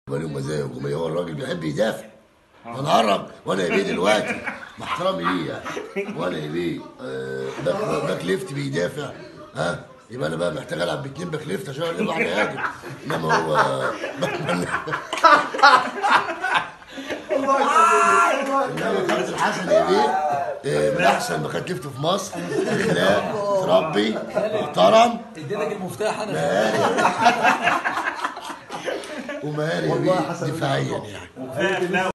لهم مزايا هجوميه هو الراجل بيحب يدافع انا هرج وانا يا بيه دلوقتي مع احترامي ليه يعني وانا يا بيه آه، باك باك ليفت بيدافع ها يبقى انا بقى محتاج العب باتنين باك ليفت عشان اجيب واحد يهاجم انما هو انما كابتن حسن يا بيه آه، من احسن باكات ليفت في مصر اخلاق تربي محترم اديتك المفتاح انا ومهاري يا بيه دفاعيا يعني